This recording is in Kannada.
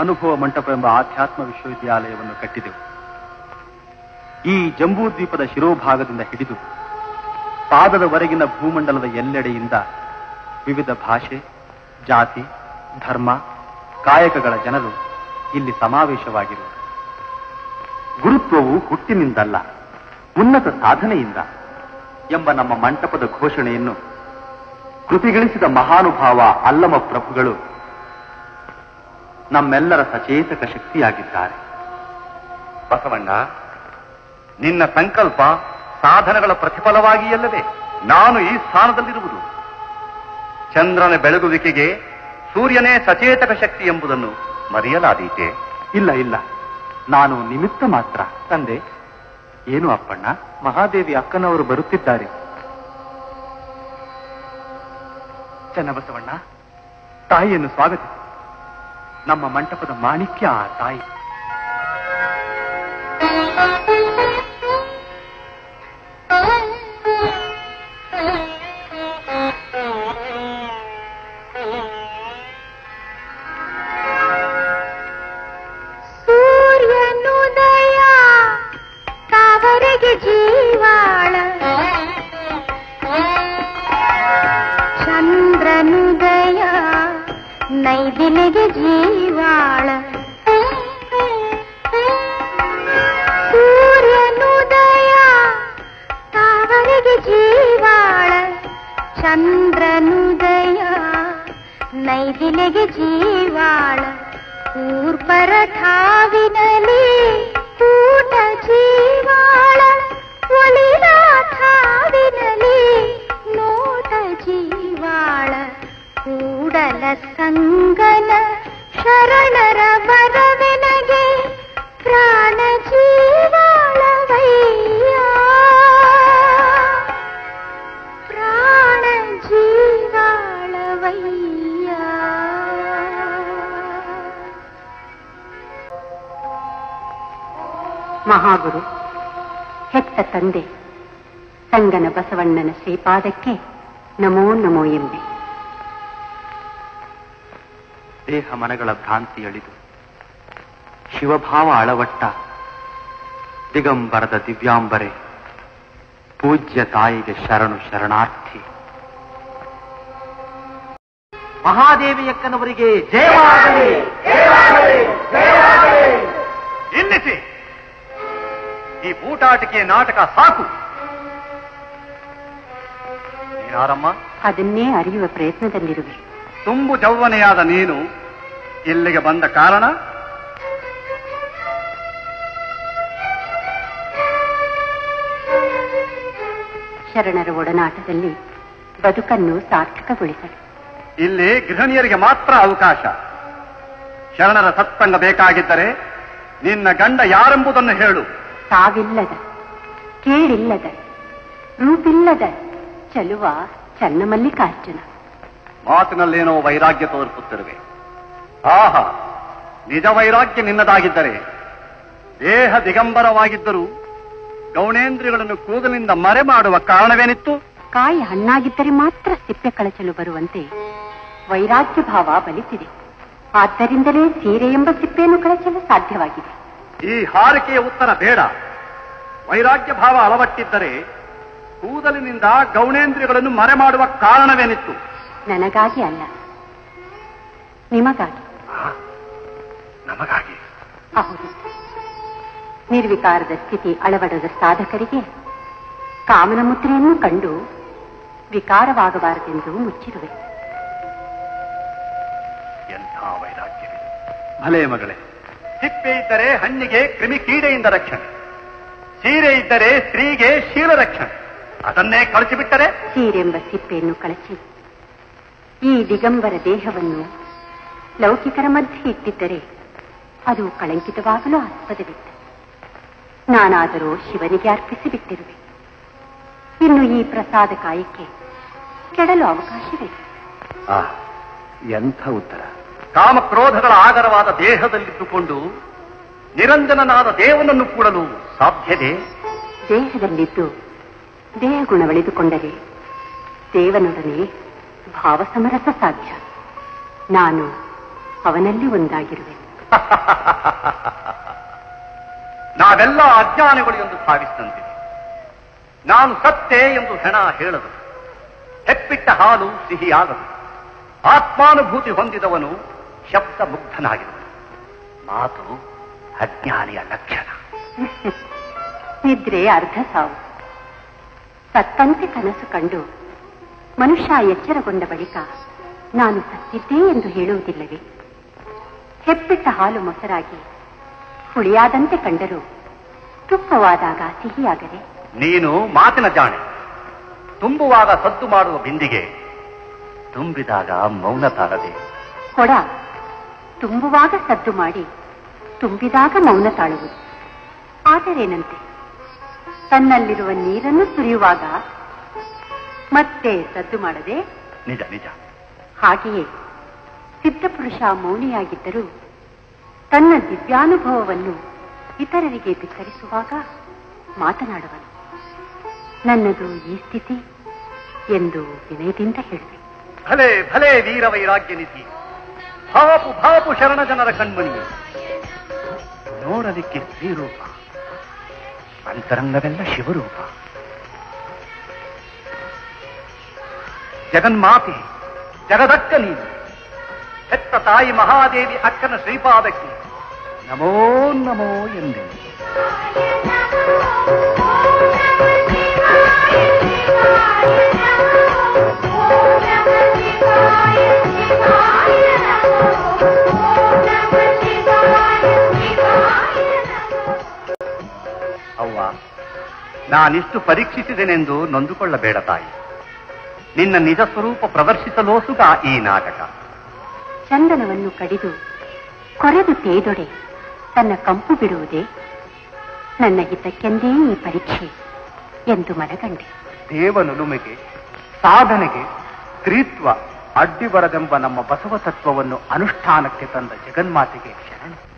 ಅನುಭವ ಮಂಟಪ ಎಂಬ ಆಧ್ಯಾತ್ಮ ವಿಶ್ವವಿದ್ಯಾಲಯವನ್ನು ಕಟ್ಟಿದೆವು ಈ ಜಂಬೂದ್ವೀಪದ ಶಿರೋಭಾಗದಿಂದ ಹಿಡಿದು ಪಾದದವರೆಗಿನ ಭೂಮಂಡಲದ ಎಲ್ಲೆಡೆಯಿಂದ ವಿವಿಧ ಭಾಷೆ ಜಾತಿ ಧರ್ಮ ಕಾಯಕಗಳ ಜನರು ಇಲ್ಲಿ ಸಮಾವೇಶವಾಗಿರುವರು ಗುರುತ್ವವು ಹುಟ್ಟಿನಿಂದಲ್ಲ ಉನ್ನತ ಸಾಧನೆಯಿಂದ ಎಂಬ ನಮ್ಮ ಮಂಟಪದ ಘೋಷಣೆಯನ್ನು ಕೃತಿಗಳಿಸಿದ ಮಹಾನುಭಾವ ಅಲ್ಲಮ ಪ್ರಭುಗಳು ನಮ್ಮೆಲ್ಲರ ಸಚೇತಕ ಶಕ್ತಿಯಾಗಿದ್ದಾರೆ ಬಸವಣ್ಣ ನಿನ್ನ ಸಂಕಲ್ಪ ಸಾಧನೆಗಳ ಪ್ರತಿಫಲವಾಗಿಯಲ್ಲವೇ ನಾನು ಈ ಸ್ಥಾನದಲ್ಲಿರುವುದು ಚಂದ್ರನ ಬೆಳಗುವಿಕೆಗೆ ಸೂರ್ಯನೇ ಸಚೇತಕ ಶಕ್ತಿ ಎಂಬುದನ್ನು ಮರೆಯಲಾದೀತೆ ಇಲ್ಲ ಇಲ್ಲ ನಾನು ನಿಮಿತ್ತ ಮಾತ್ರ ತಂದೆ ಏನು ಅಪ್ಪಣ್ಣ ಮಹಾದೇವಿ ಅಕ್ಕನವರು ಬರುತ್ತಿದ್ದಾರೆ ಚನ್ನಬಸವಣ್ಣ ತಾಯಿಯನ್ನು ಸ್ವಾಗತಿಸಿ ನಮ್ಮ ಮಂಟಪದ ಮಾಣಿಕ್ಯ ಆ ತಾಯಿ ಸೂರ್ಯನುದಯ ತಾವರೆಗೆ ಜೀವಾಳ ಚಂದ್ರನುದಯ ನೈದಿಲೆಗೆ ಜೀವಾಳ ಸೂರ್ಯನುದಯ ತಾವರೆಗೆ ಜೀವಾಳ ಚಂದ್ರನುದಯ ನೈದಿಲೆಗೆ ಜೀವಾಳ ಊರ್ಪರ ಠಾವಿನಲಿ ಕೂಟ ಜೀವಾಳ ಒಲಿಲ ಠಾವಿನಲಿ ನೋಟ ಜೀವಾಳ ಕೂಡಲ ಸಂಗನ ಶರಣರ ಬರವೆನಗೆ ಪ್ರಾಣ ಜೀವಾಳವಯ್ಯ ಪ್ರಾಣ ಜೀವಾಳವಯ್ಯ ಮಹಾಗುರು ಹೆತ್ತ ತಂದೆ ಸಂಗನ ಬಸವಣ್ಣನ ಶ್ರೀಪಾದಕ್ಕೆ ನಮೋ ನಮೋ ಎಂಬೆ ದೇಹ ಮನಗಳ ಭ್ರಾಂತಿ ಅಳಿದು ಶಿವಭಾವ ಅಳವಟ್ಟ ದಿಗಂಬರದ ದಿವ್ಯಾಂಬರೆ ಪೂಜ್ಯ ತಾಯಿಗೆ ಶರಣು ಶರಣಾರ್ಥಿ ಮಹಾದೇವಿಯಕ್ಕನವರಿಗೆ ಜಯವಾಗಲಿ ನಿಲ್ಲಿಸಿ ಈ ಬೂಟಾಟಿಕೆ ನಾಟಕ ಸಾಕು ಯಾರಮ್ಮ ಅದನ್ನೇ ಅರಿಯುವ ಪ್ರಯತ್ನದಲ್ಲಿರುವೆ ತುಂಬು ಜೌವನೆಯಾದ ನೀನು ಇಲ್ಲಿಗೆ ಬಂದ ಕಾರಣ ಶರಣರ ಒಡನಾಟದಲ್ಲಿ ಬದುಕನ್ನು ಸಾರ್ಥಕಗೊಳಿಸಲು ಇಲ್ಲಿ ಗೃಹಿಣಿಯರಿಗೆ ಮಾತ್ರ ಅವಕಾಶ ಶರಣರ ಸತ್ಸಂಗ ಬೇಕಾಗಿದ್ದರೆ ನಿನ್ನ ಗಂಡ ಯಾರೆಂಬುದನ್ನು ಹೇಳು ಸಾವಿಲ್ಲದ ಕೇಳಿಲ್ಲದ ರೂಪಿಲ್ಲದ ಚಲುವ ಚನ್ನಮಲ್ಲಿಕಾರ್ಜುನ ಮಾತಿನಲ್ಲೇನೋ ವೈರಾಗ್ಯ ತೋರಿಸುತ್ತಿರುವೆ ಆಹಾ ನಿಜ ವೈರಾಗ್ಯ ನಿನ್ನದಾಗಿದ್ದರೆ ದೇಹ ದಿಗಂಬರವಾಗಿದ್ದರೂ ಗೌಣೇಂದ್ರಿಯಗಳನ್ನು ಕೂದಲಿನಿಂದ ಮರೆ ಮಾಡುವ ಕಾರಣವೇನಿತ್ತು ಕಾಯಿ ಹಣ್ಣಾಗಿದ್ದರೆ ಮಾತ್ರ ಸಿಪ್ಪೆ ಕಳಚಲು ಬರುವಂತೆ ವೈರಾಗ್ಯ ಭಾವ ಬಲಿಸಿದೆ ಆದ್ದರಿಂದಲೇ ಸೀರೆ ಎಂಬ ಸಿಪ್ಪೆಯನ್ನು ಕಳಚಲು ಸಾಧ್ಯವಾಗಿದೆ ಈ ಹಾರಿಕೆಯ ಉತ್ತರ ಬೇಡ ವೈರಾಗ್ಯ ಭಾವ ಅಳವಟ್ಟಿದ್ದರೆ ಕೂದಲಿನಿಂದ ಗೌಣೇಂದ್ರಿಯಗಳನ್ನು ಮರೆ ಮಾಡುವ ಕಾರಣವೇನಿತ್ತು ನನಗಾಗಿ ಅಲ್ಲ ನಿಮಗಾಗಿ ನಮಗಾಗಿ ಹೌದು ನಿರ್ವಿಕಾರದ ಸ್ಥಿತಿ ಅಳವಡದ ಸಾಧಕರಿಗೆ ಕಾಮನ ಮುದ್ರೆಯನ್ನು ಕಂಡು ವಿಕಾರವಾಗಬಾರದೆಂದು ಮುಚ್ಚಿರುವೆ ಎಂಥ ವೈರಾಗ್ಯವಿದೆ ಭಲೇ ಮಗಳೇ ಸಿಪ್ಪೆ ಇದ್ದರೆ ಹಣ್ಣಿಗೆ ಕ್ರಿಮಿ ಕೀಡೆಯಿಂದ ರಕ್ಷಣೆ ಸೀರೆ ಇದ್ದರೆ ಸ್ತ್ರೀಗೆ ಶೀಲ ರಕ್ಷಣೆ ಅದನ್ನೇ ಕಳಿಸಿಬಿಟ್ಟರೆ ಸೀರೆಂಬ ಸಿಪ್ಪೆಯನ್ನು ಕಳಚಿ ಈ ದಿಗಂಬರ ದೇಹವನ್ನು ಲೌಕಿಕರ ಮಧ್ಯೆ ಇಟ್ಟಿದ್ದರೆ ಅದು ಕಳಂಕಿತವಾಗಲು ಆಸ್ಪದವಿತ್ತು ನಾನಾದರೂ ಶಿವನಿಗೆ ಅರ್ಪಿಸಿಬಿಟ್ಟಿರುವೆ ಇನ್ನು ಈ ಪ್ರಸಾದ ಕಾಯಕ್ಕೆ ಕೆಡಲು ಅವಕಾಶವಿದೆ ಆ ಎಂಥ ಉತ್ತರ ಕಾಮಕ್ರೋಧಗಳ ಆಗರವಾದ ದೇಹದಲ್ಲಿದ್ದುಕೊಂಡು ನಿರಂಜನನಾದ ದೇವನನ್ನು ಕೂಡಲು ಸಾಧ್ಯತೆ ದೇಹದಲ್ಲಿದ್ದು ದೇಹಗುಣವಳಿದುಕೊಂಡರೆ ದೇವನೊಡನೆ ಭಾವಸಮರಸ ಸಾಧ್ಯ ನಾನು ಅವನಲ್ಲಿ ಒಂದಾಗಿರುವೆ ನಾವೆಲ್ಲ ಅಜ್ಞಾನಿಗಳು ಎಂದು ಭಾವಿಸಿದಂತೆ ನಾನು ಸತ್ತೆ ಎಂದು ಹೆಣ ಹೇಳದು ಹೆಪ್ಪಿಟ್ಟ ಹಾಲು ಸಿಹಿಯಾಗದು ಆತ್ಮಾನುಭೂತಿ ಹೊಂದಿದವನು ಶಬ್ದ ಮುಗ್ಧನಾಗಿರುವನು ಮಾತು ಅಜ್ಞಾನಿಯ ಲಕ್ಷಣ ನಿದ್ರೆ ಅರ್ಧ ಸಾವು ಸತ್ತಂತೆ ಕನಸು ಕಂಡು ಮನುಷ್ಯ ಎಚ್ಚರಗೊಂಡ ಬಳಿಕ ನಾನು ಸತ್ತಿದ್ದೆ ಎಂದು ಹೇಳುವುದಿಲ್ಲವೇ ಹೆಪ್ಪಿಟ್ಟ ಹಾಲು ಮೊಸರಾಗಿ ಹುಳಿಯಾದಂತೆ ಕಂಡರೂ ತುಪ್ಪವಾದಾಗ ಸಿಹಿಯಾಗದೆ ನೀನು ಮಾತಿನ ಜಾಣೆ ತುಂಬುವಾಗ ಸದ್ದು ಮಾಡುವ ಬಿಂದಿಗೆ ತುಂಬಿದಾಗ ಮೌನ ತಾರದೆ ಕೊಡ ತುಂಬುವಾಗ ಸದ್ದು ಮಾಡಿ ತುಂಬಿದಾಗ ಮೌನ ತಾಳುವುದು ಆದರೇನಂತೆ ತನ್ನಲ್ಲಿರುವ ನೀರನ್ನು ಸುರಿಯುವಾಗ ಮತ್ತೆ ಸದ್ದು ಮಾಡದೆ ನಿಜ ನಿಜ ಹಾಗೆಯೇ ಸಿದ್ಧಪುರುಷ ಮೌನಿಯಾಗಿದ್ದರೂ ತನ್ನ ದಿವ್ಯಾನುಭವವನ್ನು ಇತರರಿಗೆ ಬಿತ್ತರಿಸುವಾಗ ಮಾತನಾಡುವನು ನನ್ನದು ಈ ಸ್ಥಿತಿ ಎಂದು ವಿನಯದಿಂದ ಹೇಳಿದೆ ಭಲೆ ಭಲೆ ವೀರ ವೈರಾಗ್ಯ ನಿಧಿ ಭಾಪು ಭಾಪು ಶರಣ ಜನರ ಕಣ್ಮಣಿ ನೋಡಲಿಕ್ಕೆ ಸ್ತ್ರೀರೂಪ ಅಂತರಂಗವೆಲ್ಲ ಶಿವರೂಪ ಜಗನ್ಮಾತೆ ಜಗದಕ್ಕ ನೀನು ಹೆತ್ತ ತಾಯಿ ಮಹಾದೇವಿ ಅಕ್ಕನ ಶ್ರೀಪಾದಕ್ಕೆ ನಮೋ ನಮೋ ಎಂದೆ ಅವ್ವ ನಾನಿಷ್ಟು ಪರೀಕ್ಷಿಸಿದೆನೆಂದು ನೊಂದುಕೊಳ್ಳಬೇಡ ತಾಯಿ ನಿನ್ನ ನಿಜ ಸ್ವರೂಪ ಪ್ರದರ್ಶಿಸಲೋಸುಗ ಈ ನಾಟಕ ಚಂದನವನ್ನು ಕಡಿದು ಕೊರೆದು ತೇದೊಡೆ ತನ್ನ ಕಂಪು ಬಿಡುವುದೇ ನನ್ನ ಹಿತಕ್ಕೆಂದೇ ಈ ಪರೀಕ್ಷೆ ಎಂದು ಮನಗಂಡೆ ದೇವನುಲುಮೆಗೆ ಸಾಧನೆಗೆ ಸ್ತ್ರೀತ್ವ ಅಡ್ಡಿ ಬರದೆಂಬ ನಮ್ಮ ಬಸವ ತತ್ವವನ್ನು ಅನುಷ್ಠಾನಕ್ಕೆ ತಂದ ಜಗನ್ಮಾತೆಗೆ ಶರಣ